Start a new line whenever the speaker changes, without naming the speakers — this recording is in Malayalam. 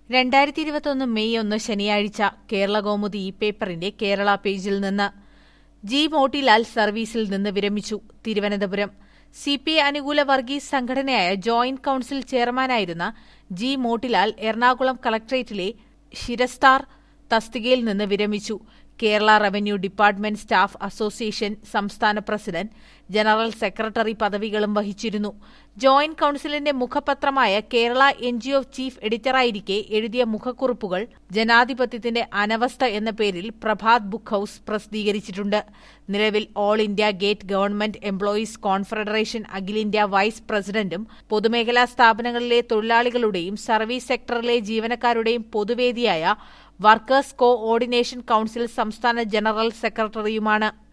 രണ്ടായിരത്തി ഇരുപത്തൊന്ന് മെയ് ഒന്ന് ശനിയാഴ്ച കേരള കൗമുദി ഈ പേപ്പറിന്റെ കേരള പേജിൽ നിന്ന് ജി മോട്ടിലാൽ സർവീസിൽ നിന്ന് വിരമിച്ചു തിരുവനന്തപുരം സി പി ഐ അനുകൂല വർഗീസ് സംഘടനയായ ജോയിന്റ് കൌൺസിൽ ചെയർമാനായിരുന്ന ജി മോട്ടിലാൽ എറണാകുളം കളക്ടറേറ്റിലെ ശിരസ്താർ തസ്തികയിൽ നിന്ന് വിരമിച്ചു Kerala revenue department staff association സംസ്ഥാന പ്രസിഡന്റ് ജനറൽ സെക്രട്ടറി പദവികളും വഹിച്ചിരുന്നു ജോയിന്റ് കൌൺസിലിന്റെ മുഖപത്രമായ കേരള എൻജിഒ ചീഫ് എഡിറ്ററായിരിക്കെ എഴുതിയ മുഖക്കുറിപ്പുകൾ ജനാധിപത്യത്തിന്റെ അനവസ്ഥ എന്ന പേരിൽ പ്രഭാത് ബുക്ക് ഹൌസ് പ്രസിദ്ധീകരിച്ചിട്ടുണ്ട് നിലവിൽ all India gate government employees confederation അഖിലേന്ത്യാ വൈസ് പ്രസിഡന്റും പൊതുമേഖലാ സ്ഥാപനങ്ങളിലെ തൊഴിലാളികളുടെയും സർവീസ് സെക്ടറിലെ ജീവനക്കാരുടെയും പൊതുവേദിയായ വർക്കേഴ്സ് കോ ഓർഡിനേഷൻ കൌൺസിൽ സംസ്ഥാന ജനറൽ സെക്രട്ടറിയുമാണ്